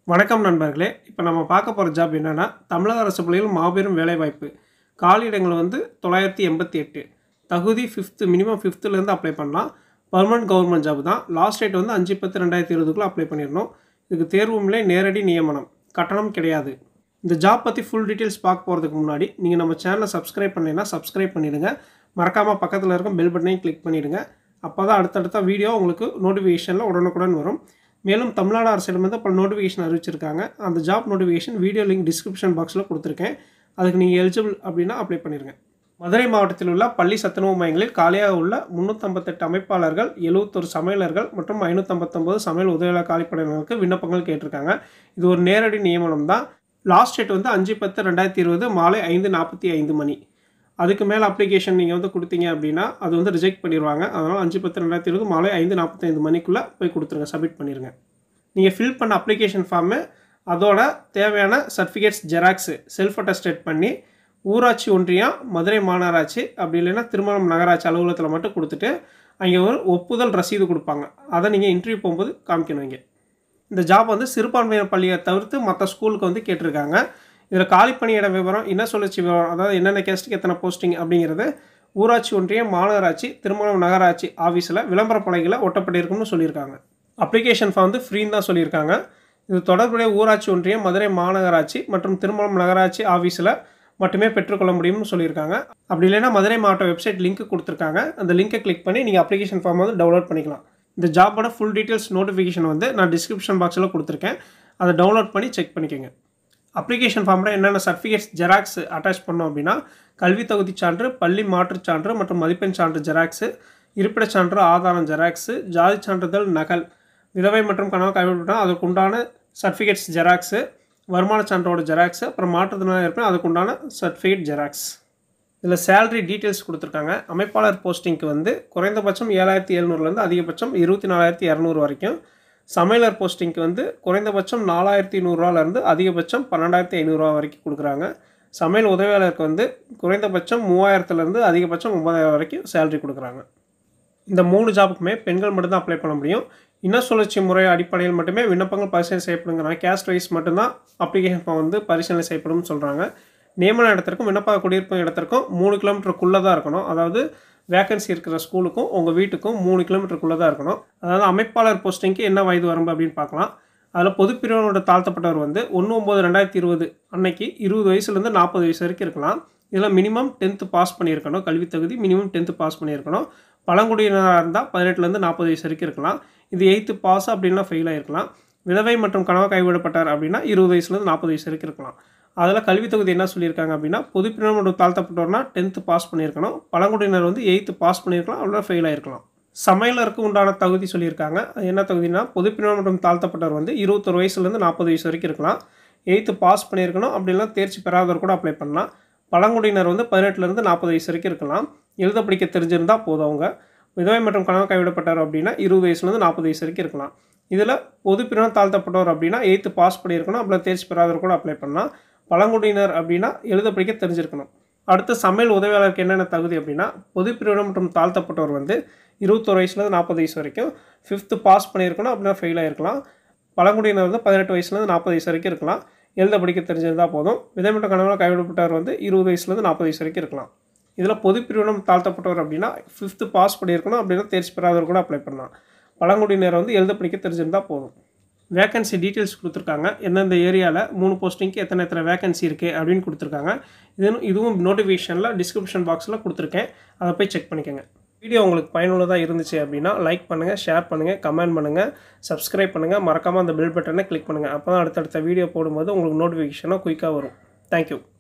வணக்கம் நண்பர்களே இப்போ நம்ம பார்க்க போகிற ஜாப் என்னென்னா தமிழக அரசு பள்ளியில் மாபெரும் வேலைவாய்ப்பு காலியிடங்கள் வந்து தொள்ளாயிரத்தி எண்பத்தி எட்டு தகுதி ஃபிஃப்த்து மினிமம் ஃபிஃப்த்துலேருந்து அப்ளை பண்ணலாம் பர்மனன்ட் கவர்மெண்ட் ஜாப் தான் லாஸ்ட் டேட் வந்து அஞ்சு பத்து ரெண்டாயிரத்தி இருபதுக்குள்ளே அப்ளை பண்ணிடணும் இதுக்கு தேர்வுமில்லை நேரடி நியமனம் கட்டணம் கிடையாது இந்த ஜாப் பற்றி ஃபுல் டீட்டெயில்ஸ் பார்க்க போகிறதுக்கு முன்னாடி நீங்கள் நம்ம சேனலை சப்ஸ்கிரைப் பண்ணலைன்னா சப்ஸ்கிரைப் பண்ணிடுங்க மறக்காமல் பக்கத்தில் இருக்க பெல் பட்டனையும் கிளிக் பண்ணிடுங்க அப்போ தான் அடுத்தடுத்த வீடியோ உங்களுக்கு நோட்டிஃபிகேஷனில் உடனுக்குடன் வரும் மேலும் தமிழ்நாடு அரசிடமிருந்து பல நோட்டிஃபிகேஷன் அறிவிச்சிருக்காங்க அந்த job notification video link description பாக்ஸில் கொடுத்துருக்கேன் அதுக்கு நீங்கள் எலிஜிபிள் அப்படின்னா அப்ளை பண்ணிடுங்க மதுரை மாவட்டத்தில் உள்ள பள்ளி சத்துணவு மையங்களில் காலியாக உள்ள முந்நூற்றம்பத்தெட்டு அமைப்பாளர்கள் எழுபத்தொரு சமையலர்கள் மற்றும் ஐநூற்றம்பத்தொம்பது சமையல் உதவியாளர் காலிப்படையினருக்கு விண்ணப்பங்கள் கேட்டிருக்காங்க இது ஒரு நேரடி நியமனம் தான் லாஸ்ட் டேட் வந்து அஞ்சு பத்து ரெண்டாயிரத்தி இருபது மாலை ஐந்து நாற்பத்தி ஐந்து மணி அதுக்கு மேலே அப்ளிகேஷன் நீங்கள் வந்து கொடுத்தீங்க அப்படின்னா அது வந்து ரிஜெக்ட் பண்ணிடுவாங்க அதனால் அஞ்சு பத்து ரெண்டாயிரத்தி இருபது மாலை ஐந்து நாற்பத்தைந்து மணிக்குள்ளே போய் கொடுத்துருங்க சப்மிட் பண்ணிடுங்க நீங்கள் ஃபில் பண்ண அப்ளிகேஷன் ஃபார்மு அதோட தேவையான சர்டிஃபிகேட்ஸ் ஜெராக்ஸு செல்ஃப் அட்டஸ்டேட் பண்ணி ஊராட்சி ஒன்றியம் மதுரை மாநகராட்சி அப்படி இல்லைன்னா திருமணம் நகராட்சி அலுவலகத்தில் மட்டும் கொடுத்துட்டு அங்கே ஒரு ஒப்புதல் ரசீது கொடுப்பாங்க அதை நீங்கள் இன்டர்வியூ போகும்போது காமிக்கணும் இங்கே இந்த ஜாப் வந்து சிறுபான்மையினர் பள்ளியை தவிர்த்து மற்ற ஸ்கூலுக்கு வந்து கேட்டிருக்காங்க இதில் காலி பணியிட விவரம் என்ன சுழற்சி விவரம் அதாவது என்னென்ன கேஸ்ட்டுக்கு எத்தனை போஸ்டிங் அப்படிங்கிறது ஊராட்சி ஒன்றியம் மாநகராட்சி திருமணம் நகராட்சி ஆஃபீஸில் விளம்பர பலகையில் ஒட்டப்பட்டிருக்கும்னு சொல்லியிருக்காங்க அப்ளிகேஷன் ஃபார்ம் வந்து ஃப்ரீன்னு தான் சொல்லியிருக்காங்க இது தொடர்புடைய ஊராட்சி ஒன்றியம் மதுரை மாநகராட்சி மற்றும் திருமணம் நகராட்சி ஆஃபீஸில் மட்டுமே பெற்றுக்கொள்ள முடியும்னு சொல்லியிருக்காங்க அப்படி இல்லைன்னா மதுரை மாவட்ட வெப்சைட் லிங்க் கொடுத்துருக்காங்க அந்த லிங்கை கிளிக் பண்ணி நீங்கள் அப்ளிகேஷன் ஃபார்ம் வந்து டவுன்லோட் பண்ணிக்கலாம் இந்த ஜாபோட ஃபுல் டீட்டெயில்ஸ் நோட்டிஃபிகேஷன் வந்து நான் டிஸ்கிரிப்ஷன் பாக்ஸில் கொடுத்துருக்கேன் அதை டவுன்லோட் பண்ணி செக் பண்ணிக்கோங்க அப்ளிகேஷன் ஃபார்மில் என்னென்ன சர்டிஃபிகேட்ஸ் ஜெராக்ஸ் அட்டாச் பண்ணோம் அப்படின்னா கல்வி தகுதி சான்று பள்ளி மாற்றுச் சான்று மற்றும் மதிப்பெண் சான்று ஜெராக்ஸு இருப்பிடச் சான்று ஆதாரம் ஜெராக்ஸு ஜாதி சான்றிதழ் நகல் விதவை மற்றும் கனவு கைவிட்டால் அதுக்கு உண்டான சர்டிஃபிகேட்ஸ் ஜெராக்ஸு வருமான சான்றோட ஜெராக்ஸு அப்புறம் மாற்றுத்திறனாக இருப்பேன் அதுக்கு உண்டான சர்டிஃபிகேட் ஜெராக்ஸ் இதில் சேலரி டீட்டெயில்ஸ் கொடுத்துருக்காங்க அமைப்பாளர் போஸ்டிங்க்கு வந்து குறைந்தபட்சம் ஏழாயிரத்தி எழுநூறுலேருந்து அதிகபட்சம் இருபத்தி நாலாயிரத்தி இரநூறு வரைக்கும் சமையலர் போஸ்டிங்க்கு வந்து குறைந்தபட்சம் நாலாயிரத்தி நூறுரூவாலேருந்து அதிகபட்சம் பன்னெண்டாயிரத்தி ஐநூறுரூவா வரைக்கும் கொடுக்குறாங்க சமையல் உதவியாளருக்கு வந்து குறைந்தபட்சம் மூவாயிரத்துலேருந்து அதிகபட்சம் ஒன்பதாயிரம் வரைக்கும் சேலரி கொடுக்குறாங்க இந்த மூணு ஜாபுக்குமே பெண்கள் மட்டும்தான் அப்ளை பண்ண முடியும் இன சுழற்சி முறை அடிப்படையில் மட்டுமே விண்ணப்பங்கள் பரிசீலனை செய்யப்படுங்கிறாங்க கேஸ்ட் வைஸ் மட்டும்தான் அப்ளிகேஷன் ஃபார்ம் வந்து பரிசீலனை செய்யப்படும்னு சொல்கிறாங்க நியமன இடத்திற்கும் விண்ணப்ப குடியிருப்பு இடத்திற்கும் மூணு கிலோமீட்டருக்குள்ளே தான் இருக்கணும் அதாவது வேகன்சி இருக்கிற ஸ்கூலுக்கும் உங்கள் வீட்டுக்கும் மூணு கிலோமீட்டருக்குள்ளே தான் இருக்கணும் அதாவது அமைப்பாளர் போஸ்டிங்க்கு என்ன வயது வரம்பு அப்படின்னு பார்க்கலாம் அதில் பொதுப்பிரிவினோட தாழ்த்தப்பட்டவர் வந்து ஒன்று ஒம்பது ரெண்டாயிரத்தி இருபது அன்னைக்கு இருபது வயசுலேருந்து நாற்பது வயசு வரைக்கும் இருக்கலாம் இதில் மினிமம் டென்த்து பாஸ் பண்ணியிருக்கணும் கல்வி தகுதி மினிமம் டென்த்து பாஸ் பண்ணியிருக்கணும் பழங்குடியினராக இருந்தால் பதினெட்டுலேருந்து நாற்பது வயசு வரைக்கும் இருக்கலாம் இது எயித்து பாஸ் அப்படின்னா ஃபெயில் ஆகிருக்கலாம் விதவை மற்றும் கனவு கைவிடப்பட்டார் அப்படின்னா இருபது வயசுலேருந்து நாற்பது வயசு வரைக்கும் இருக்கலாம் அதில் கல்வி தொகுதி என்ன சொல்லியிருக்காங்க அப்படின்னா பொதுப்பிரிவினர் மற்றும் தாழ்த்தப்பட்டவர்னா டென்த்து பாஸ் பண்ணியிருக்கணும் பழங்குடியினர் வந்து எயித்து பாஸ் பண்ணியிருக்கலாம் அவ்வளோ ஃபெயில் ஆயிருக்கலாம் சமையலருக்கு உண்டான தகுதி சொல்லியிருக்காங்க அது என்ன தகுதினா பொதுப்பிரிவினர் மற்றும் தாழ்த்தப்பட்டவர் வந்து இருபத்தொரு வயசுலேருந்து நாற்பது வயசு வரைக்கும் இருக்கலாம் எயித்து பாஸ் பண்ணியிருக்கணும் அப்படிலாம் தேர்ச்சி பெறாதவர் கூட அப்ளை பண்ணலாம் பழங்குடியினர் வந்து பதினெட்டுலேருந்து நாற்பது வயசு வரைக்கும் இருக்கலாம் எழுத படிக்க தெரிஞ்சிருந்தால் போதும் அவங்க விதவை மற்றும் கனவு கைவிடப்பட்டார் அப்படின்னா இருபது வயசுலேருந்து நாற்பது வயசு வரைக்கும் இருக்கலாம் இதில் பொதுப்பிரிவினர் தாழ்த்தப்பட்டவர் அப்படின்னா எயித்து பாஸ் பண்ணியிருக்கணும் அப்படிலாம் தேர்ச்சி பெறாதவர் கூட அப்ளை பண்ணலாம் பழங்குடியினர் அப்படின்னா எழுத படிக்க தெரிஞ்சிருக்கணும் அடுத்து சமையல் உதவியாளருக்கு என்னென்ன தகுதி அப்படின்னா பொதுப்பிரிவினர் மற்றும் தாழ்த்தப்பட்டவர் வந்து இருபத்தொரு வயசுலேருந்து நாற்பது வயசு வரைக்கும் ஃபிஃப்த்து பாஸ் பண்ணியிருக்கணும் அப்படின்னா ஃபெயில் ஆகிருக்கலாம் பழங்குடியினர் வந்து பதினெட்டு வயசுலேருந்து நாற்பது வயசு வரைக்கும் இருக்கலாம் எழுத படிக்க தெரிஞ்சிருந்தால் போதும் விதமிட்ட கணவனால் கைவிடப்பட்டவர் வந்து இருபது வயசுலேருந்து நாற்பது வயசு வரைக்கும் இருக்கலாம் இதில் பொதுப்பிரிவினம் தாழ்த்தப்பட்டவர் அப்படின்னா ஃபிஃப்த்து பாஸ் பண்ணியிருக்கணும் அப்படின்னா தேர்ச்சி பெறாதவர் கூட அப்ளை பண்ணலாம் பழங்குடியினர் வந்து எழுத படிக்க தெரிஞ்சிருந்தால் போதும் வேகன்சி டீட்டெயில்ஸ் கொடுத்துருக்காங்க எந்தெந்த ஏரியாவில் மூணு போஸ்டிங்க்கு எத்தனை எத்தனை வேகன்சி இருக்குது அப்படின்னு கொடுத்துருக்காங்க இது இதுவும் நோட்டிஃபிகேஷனில் டிஸ்கிரிப்ஷன் பாக்ஸில் கொடுத்துருக்கேன் அதை போய் செக் பண்ணிக்கோங்க வீடியோ உங்களுக்கு பயனுள்ளதாக இருந்துச்சு அப்படின்னா லைக் பண்ணுங்கள் ஷேர் பண்ணுங்கள் கமெண்ட் பண்ணுங்கள் சப்ஸ்கிரைப் பண்ணுங்கள் மறக்காமல் அந்த பெல் பட்டனை கிளிக் பண்ணுங்கள் அப்போ தான் அடுத்தடுத்த வீடியோ போடும்போது உங்களுக்கு நோட்டிஃபிகேஷனாக குயிக்காக வரும் தேங்க்யூ